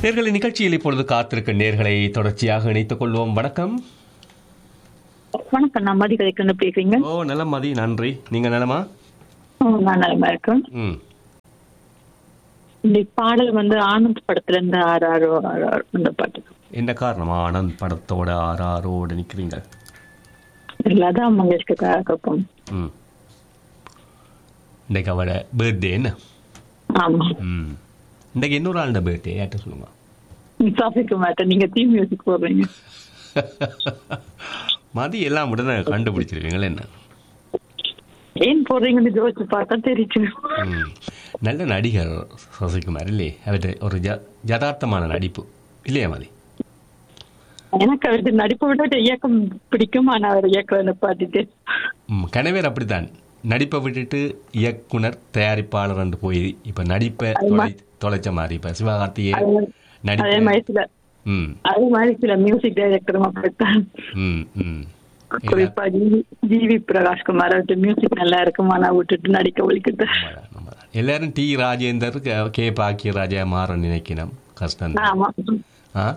நேர்களை நிகழ்ச்சியில் இப்பொழுது காத்திருக்க நேர்களை தொடர்ச்சியாக இணைத்துக் கொள்வோம் வணக்கம் வணக்கம் நான் மதி கதைக்கு எப்படி இருக்கீங்க ஓ நலம் மதி நன்றி நீங்க நலமா ஓ, நான் நலமா இருக்கேன் ம் இந்த பாடல் வந்து ஆனந்த் படத்துல இருந்து ஆறு ஆறு ஆறு ஆறு அந்த பாட்டு என்ன காரணமா ஆனந்த் படத்தோட ஆறாரோடு நிக்கிறீங்க லதா மங்கேஷ்கர் கப்பம் ம் இன்றைக்கு அவட பர்த்டே என்ன ஆமா ம் இன்றைக்கு இன்னொரு ஆளுட பர்த்டே யார்கிட்ட சொல்லுங்க சாப்பிக்க மாட்டேன் நீங்க தீ மியூசிக் போடுறீங்க மதி எல்லாம் உடனே கண்டுபிடிச்சிருவீங்களே என்ன ஏன் போடுறீங்கன்னு யோசிச்சு பார்த்தா தெரிச்சு ம். நல்ல நடிகர் சசிகுமார் இல்லையே அவர்கிட்ட ஒரு ஜ யதார்த்தமான நடிப்பு இல்லையா மதி எனக்கு அவருக்கு நடிப்பை விட இயக்கம் பிடிக்கும் ஆனா அவர் இயக்கம் நிப்பாட்டிட்டு ம், கணவர் அப்படித்தான் நடிப்பை விட்டுட்டு இயக்குனர் தயாரிப்பாளர் என்று போய் இப்ப நடிப்பை தொலை தொலைச்ச மாதிரி இப்ப சிவகார்த்திகேயன் அதே நடிப்பை மாதிரி சில ம் அதே மாதிரி சில மியூசிக் டைரக்டரும் அப்படித்தான் ம் ம் குறிப்பா ஜிவி ஜிவி பிரகாஷ்குமார் அவர்கிட்ட மியூசிக் நல்லா இருக்கும் ஆனா விட்டுட்டு நடிக்க ஒழிக்கிட்டு உண்மைதான், உண்மைதான். எல்லாரும் T Rajendar K- K Bhagyaraja மாற நினைக்கணும் கஷ்டம் ஆமா ஆ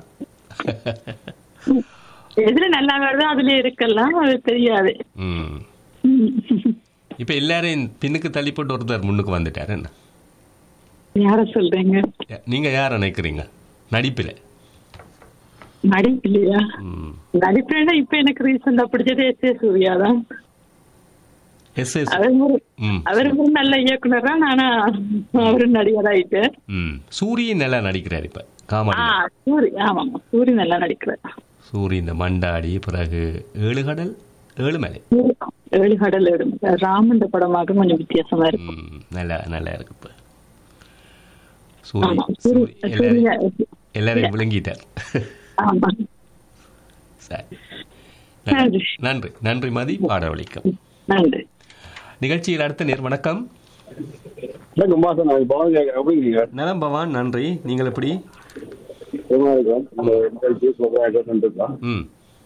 எதுல நல்லா வருதோ அதுல இருக்கலாம் அது தெரியாது ம் இப்ப எல்லாரையும் பின்னுக்கு தள்ளி போட்டு ஒருத்தர் முன்னுக்கு வந்துட்டாரு என்ன யார சொல்றீங்க நீங்க யார நினைக்கிறீங்க நடிப்பில் நடிப்பு இல்லையா ம் நடிப்புனா இப்ப எனக்கு ரீசெண்டா பிடிச்சது எஸ் ஏ சூர்யா தான் எஸ் எஸ் அவர் ஒரு- ம் அவர் ஒரு நல்ல இயக்குனர் தான் ஆனா அவரு நடிகர் ஆயிட்டு ம் சூரியன் நல்லா நடிக்கிறார் இப்ப காமெடி ஆ சூரி ஆமாமா சூரி நல்லா நடிக்கிறார் சூரிய இந்த மண்டாடி பிறகு ஏழு கடல் ஏழு மலை ஏழு கடல் ஏழு ராமன் படமாக கொஞ்சம் வித்தியாசமா இருக்கும் ம் நல்லா நல்லா இருக்கு இப்ப சூரிய ஆமா சூரி சூரிய எல்லாரையும் சூர்யா எல்லாரையும் விளங்கிட்டார் ஆமா சரி நன்றி. நன்றி நன்றி மதி பாடவழிக்கம் நன்றி நிகழ்ச்சியில் அடுத்த நேர் வணக்கம் வணக்கம் பாசன் நான் பவன் கேட்கறேன் எப்படி இருக்கீங்க நலம் பவான் நன்றி நீங்கள் எப்படி சும்மா இருக்கிறோம் நம்ம நிகழ்ச்சி சூப்பராக கேட்டுருக்கோம் ம்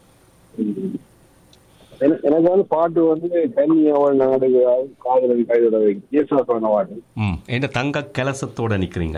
எனக்கு எனக்கு வந்து பாட்டு வந்து கன்னியவள் நாடு காதலன் கைதோட இயேசுவா சொன்ன பாட்டு ம் என்ன தங்க கலசத்தோட நிற்கிறீங்க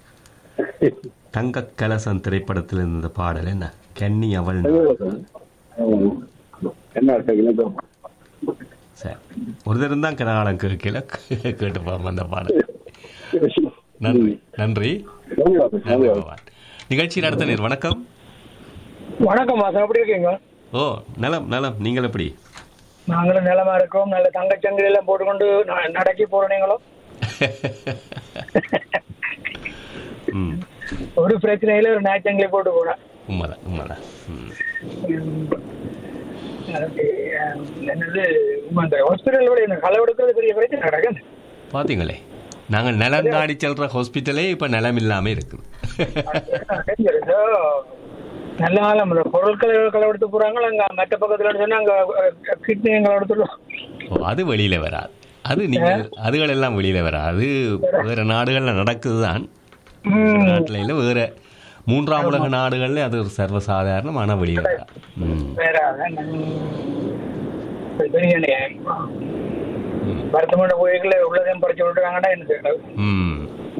தங்க கலசம் திரைப்படத்தில் இருந்த பாடல் என்ன கன்னி அவள் ஆமா. என்ன அர்த்தம் சரி ஒரு தரம் தான் கனகாலம் கேட்கல கேட்டு பாப்போம் அந்த பாடல் நன்றி நன்றி நன்றி பவான் நிகழ்ச்சியில் அடுத்த நேர் வணக்கம் வணக்கம் மாசம் எப்படி இருக்கீங்க ஓ நலம் நலம் நீங்கள் எப்படி நாங்களும் நிலமா இருக்கோம் நல்ல தங்கச்சங்கிலி எல்லாம் போட்டுக்கொண்டு ந- நடக்கி போறீங்களோ ம் ஒரு பிரச்சனையில ஒரு நாச்சங்கிலி போட்டு போறேன் உண்மைதான் உண்மைதான் ம் அது, அஹ், என்னது அந்த ஹாஸ்பிட்டல் விட இந்த களை எடுக்கிறது பெரிய பிரச்சனை நடக்குது பார்த்தீங்களே நாங்கள் நிலம் நாடி செல்ற ஹாஸ்பிட்டலே இப்போ நிலம் இல்லாமல் இருக்குது ஏதோ நல்ல காலம் இந்த பொருட்களை களை எடுத்து போறாங்க அங்க மற்ற பக்கத்துல சொன்னா அங்க கிட்னி களை எடுத்துடும் ஓ அது வெளியில வராது அது நீங்கள் அதுகள் எல்லாம் வெளியில வராது வேற நாடுகள்ல நடக்குது தான் நாட்டில் இல்லை வேற மூன்றாம் உலக நாடுகள்ல அது ஒரு சர்வசாதாரணம் ஆனால் வெளியில வராது ம் வேற அதான், உம், பெரிய நியாயம். வருத்தமான கோயில்களை உள்ளதையும் பறிச்சு விட்டுறாங்கன்னா என்ன செய்யறது ம்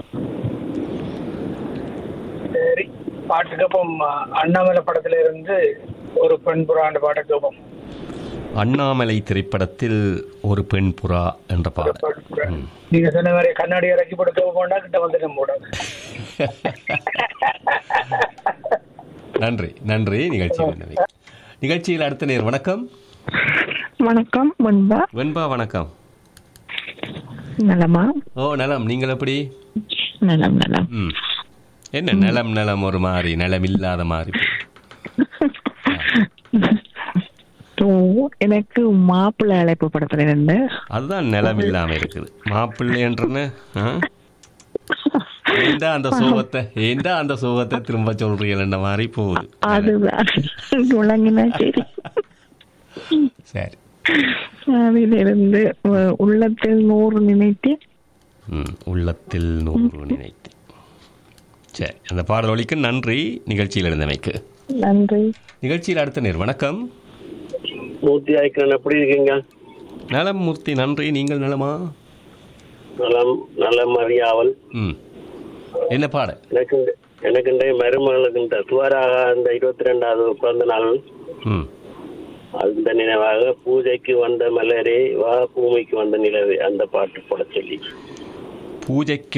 சரி பாட்டு கேப்போம் அண்ணாமலை படத்துல இருந்து ஒரு பெண் புறாண்டு பாட்டை கேப்போம் அண்ணாமலை திரைப்படத்தில் ஒரு பெண் புறா என்ற பாடல் பெண் புறா. ம். நீங்க சொன்ன மாதிரி கண்ணாடி இறக்கி போட்டு கேட்க போண்டா கிட்ட வந்துட்டு போடாது நன்றி நன்றி நிகழ்ச்சியில் நன்றி. நிகழ்ச்சியில் அடுத்த நேர் வணக்கம் வணக்கம் முன்பா வெண்பா வணக்கம் நலமா ஓ நலம் நீங்கள் எப்படி நலம் நலம் ம் என்ன நிலம் நிலம் ஒரு மாதிரி நிலம் இல்லாத மாதிரி ஓ, எனக்கு மாப்பிள்ளை அழைப்பு படத்துல இருந்து அதுதான் நிலம் இல்லாம இருக்குது மாப்பிள்ளைன்றன்னு ஆ? ஏண்டா அந்த சோகத்தை ஏண்டா அந்த சோகத்தை திரும்ப சொல்றீங்கன்ற மாதிரி போகுது அதுதான் விளங்கினா சரி சரி அதிலிருந்து அஹ், உள்ளத்தில் நூறு நினைத்து ம் உள்ளத்தில் நூறு நினைத்து சரி அந்த பாடல் ஒலிக்கு நன்றி நிகழ்ச்சியில் இருந்தமைக்கு நன்றி நிகழ்ச்சியில் அடுத்த நேர் வணக்கம் மூர்த்தி ஆய்க்கிறேன் எப்படி இருக்கீங்க நலம் மூர்த்தி நன்றி நீங்கள் நலமா நலம் நல்ல மரியாவல் ம் என்ன பாடல் எனக்கு இந்த- எனக்கு இன்றைய மருமகளுக்கு இந்த துவாராக அந்த இருபத்தி ரெண்டாவது பிறந்த நாள் ம் அந்த நினைவாக பூஜைக்கு வந்த மலரே வா பூமிக்கு வந்த நிலவே அந்த பாட்டு போட சொல்லி பூஜைக்கு